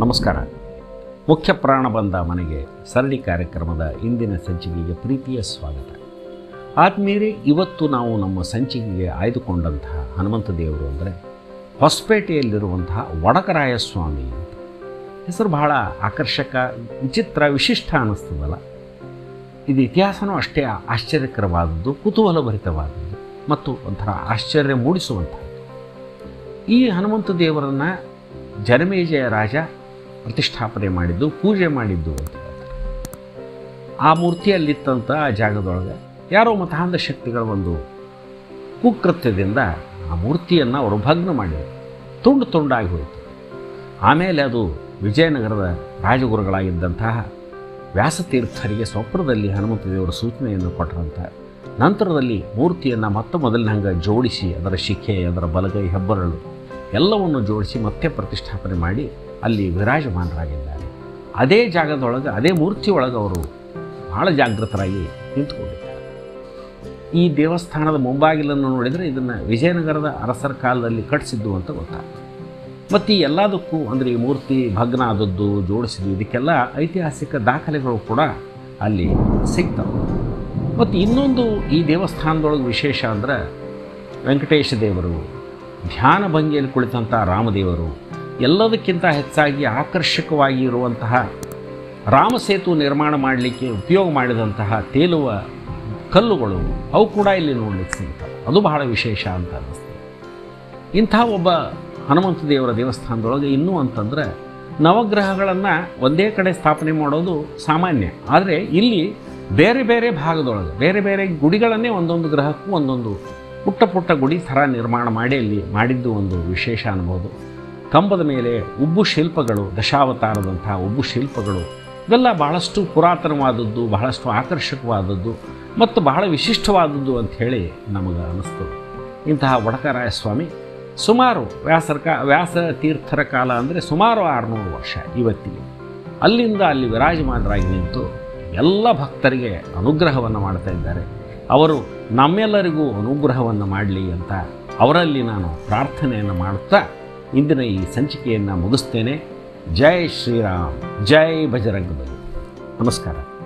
ನಮಸ್ಕಾರ ಮುಖ್ಯ ಪ್ರಾಣ ಬಂದ ಮನೆಗೆ ಸರಣಿ ಕಾರ್ಯಕ್ರಮದ ಇಂದಿನ ಸಂಚಿಕೆಗೆ ಪ್ರೀತಿಯ ಸ್ವಾಗತ ಆದ್ಮೇಲೆ ಇವತ್ತು ನಾವು ನಮ್ಮ ಸಂಚಿಕೆಗೆ ಆಯ್ದುಕೊಂಡಂತಹ ಹನುಮಂತ ದೇವರು ಅಂದರೆ ಹೊಸಪೇಟೆಯಲ್ಲಿರುವಂತಹ ವಡಕರಾಯ ಸ್ವಾಮಿ ಅಂತ ಹೆಸರು ಬಹಳ ಆಕರ್ಷಕ ವಿಚಿತ್ರ ವಿಶಿಷ್ಟ ಅನ್ನಿಸ್ತದಲ್ಲ ಇದು ಇತಿಹಾಸನೂ ಅಷ್ಟೇ ಆಶ್ಚರ್ಯಕರವಾದದ್ದು ಕುತೂಹಲಭರಿತವಾದದ್ದು ಮತ್ತು ಒಂಥರ ಆಶ್ಚರ್ಯ ಮೂಡಿಸುವಂಥದ್ದು ಈ ಹನುಮಂತ ದೇವರನ್ನು ಜನಮೇಜಯ ರಾಜ ಪ್ರತಿಷ್ಠಾಪನೆ ಮಾಡಿದ್ದು ಪೂಜೆ ಮಾಡಿದ್ದು ಅಂತ ಹೇಳ್ತಾರೆ ಆ ಮೂರ್ತಿಯಲ್ಲಿತ್ತಂತ ಆ ಜಾಗದೊಳಗೆ ಯಾರೋ ಮತಾಂಧ ಶಕ್ತಿಗಳ ಒಂದು ಕುಕೃತ್ಯದಿಂದ ಆ ಮೂರ್ತಿಯನ್ನು ಅವರು ಭಗ್ನ ಮಾಡಿದರು ತುಂಡು ತುಂಡಾಗಿ ಹೋಯಿತು ಆಮೇಲೆ ಅದು ವಿಜಯನಗರದ ರಾಜಗುರುಗಳಾಗಿದ್ದಂತಹ ವ್ಯಾಸತೀರ್ಥರಿಗೆ ಸ್ವಪ್ನದಲ್ಲಿ ಹನುಮಂತ ದೇವರ ಸೂಚನೆಯನ್ನು ಕೊಟ್ಟರಂತ ನಂತರದಲ್ಲಿ ಮೂರ್ತಿಯನ್ನು ಮತ್ತೆ ಮೊದಲಿನ ಹಂಗೆ ಜೋಡಿಸಿ ಅದರ ಶಿಖೆ ಅದರ ಬಲಗೈ ಹೆಬ್ಬರಳು ಎಲ್ಲವನ್ನು ಜೋಡಿಸಿ ಮತ್ತೆ ಪ್ರತಿಷ್ಠಾಪನೆ ಮಾಡಿ ಅಲ್ಲಿ ವಿರಾಜಮಾನರಾಗಿದ್ದಾರೆ ಅದೇ ಜಾಗದೊಳಗೆ ಅದೇ ಮೂರ್ತಿ ಒಳಗೆ ಅವರು ಭಾಳ ಜಾಗೃತರಾಗಿ ನಿಂತುಕೊಂಡಿದ್ದಾರೆ ಈ ದೇವಸ್ಥಾನದ ಮುಂಬಾಗಿಲನ್ನು ನೋಡಿದರೆ ಇದನ್ನು ವಿಜಯನಗರದ ಅರಸರ ಕಾಲದಲ್ಲಿ ಕಟ್ಟಿಸಿದ್ದು ಅಂತ ಗೊತ್ತಾಗ್ತದೆ ಮತ್ತು ಈ ಎಲ್ಲದಕ್ಕೂ ಅಂದರೆ ಈ ಮೂರ್ತಿ ಭಗ್ನ ಆದದ್ದು ಜೋಡಿಸಿದ್ದು ಇದಕ್ಕೆಲ್ಲ ಐತಿಹಾಸಿಕ ದಾಖಲೆಗಳು ಕೂಡ ಅಲ್ಲಿ ಸಿಗ್ತವೆ ಮತ್ತು ಇನ್ನೊಂದು ಈ ದೇವಸ್ಥಾನದೊಳಗೆ ವಿಶೇಷ ಅಂದರೆ ವೆಂಕಟೇಶ ದೇವರು ಧ್ಯಾನ ಭಂಗಿಯಲ್ಲಿ ಕುಳಿತಂಥ ರಾಮದೇವರು ಎಲ್ಲದಕ್ಕಿಂತ ಹೆಚ್ಚಾಗಿ ಆಕರ್ಷಕವಾಗಿ ಇರುವಂತಹ ರಾಮಸೇತು ನಿರ್ಮಾಣ ಮಾಡಲಿಕ್ಕೆ ಉಪಯೋಗ ಮಾಡಿದಂತಹ ತೇಲುವ ಕಲ್ಲುಗಳು ಅವು ಕೂಡ ಇಲ್ಲಿ ನೋಡಲಿಕ್ಕೆ ಸಿಗ್ತವೆ ಅದು ಬಹಳ ವಿಶೇಷ ಅಂತ ಅನ್ನಿಸ್ತದೆ ಇಂಥ ಒಬ್ಬ ಹನುಮಂತ ದೇವರ ದೇವಸ್ಥಾನದೊಳಗೆ ಇನ್ನೂ ಅಂತಂದರೆ ನವಗ್ರಹಗಳನ್ನು ಒಂದೇ ಕಡೆ ಸ್ಥಾಪನೆ ಮಾಡೋದು ಸಾಮಾನ್ಯ ಆದರೆ ಇಲ್ಲಿ ಬೇರೆ ಬೇರೆ ಭಾಗದೊಳಗೆ ಬೇರೆ ಬೇರೆ ಗುಡಿಗಳನ್ನೇ ಒಂದೊಂದು ಗ್ರಹಕ್ಕೂ ಒಂದೊಂದು ಪುಟ್ಟ ಪುಟ್ಟ ಗುಡಿ ಥರ ನಿರ್ಮಾಣ ಮಾಡಿ ಅಲ್ಲಿ ಮಾಡಿದ್ದು ಒಂದು ವಿಶೇಷ ಅನ್ಬೋದು ಕಂಬದ ಮೇಲೆ ಉಬ್ಬು ಶಿಲ್ಪಗಳು ದಶಾವತಾರದಂತಹ ಉಬ್ಬು ಶಿಲ್ಪಗಳು ಇವೆಲ್ಲ ಬಹಳಷ್ಟು ಪುರಾತನವಾದದ್ದು ಬಹಳಷ್ಟು ಆಕರ್ಷಕವಾದದ್ದು ಮತ್ತು ಬಹಳ ವಿಶಿಷ್ಟವಾದದ್ದು ಅಂಥೇಳಿ ನಮಗೆ ಅನ್ನಿಸ್ತದೆ ಇಂತಹ ವಡಕರಾಯ ಸ್ವಾಮಿ ಸುಮಾರು ವ್ಯಾಸರ ಕಾ ವ್ಯಾಸ ತೀರ್ಥರ ಕಾಲ ಅಂದರೆ ಸುಮಾರು ಆರುನೂರು ವರ್ಷ ಇವತ್ತಿಗೆ ಅಲ್ಲಿಂದ ಅಲ್ಲಿ ವಿರಾಜಮಾನರಾಗಿ ನಿಂತು ಎಲ್ಲ ಭಕ್ತರಿಗೆ ಅನುಗ್ರಹವನ್ನು ಮಾಡ್ತಾ ಇದ್ದಾರೆ ಅವರು ನಮ್ಮೆಲ್ಲರಿಗೂ ಅನುಗ್ರಹವನ್ನು ಮಾಡಲಿ ಅಂತ ಅವರಲ್ಲಿ ನಾನು ಪ್ರಾರ್ಥನೆಯನ್ನು ಮಾಡುತ್ತಾ ಇಂದಿನ ಈ ಸಂಚಿಕೆಯನ್ನು ಮುಗಿಸ್ತೇನೆ ಜೈ ಶ್ರೀರಾಮ್ ಜೈ ಬಜರಂಗಬಲಿ ನಮಸ್ಕಾರ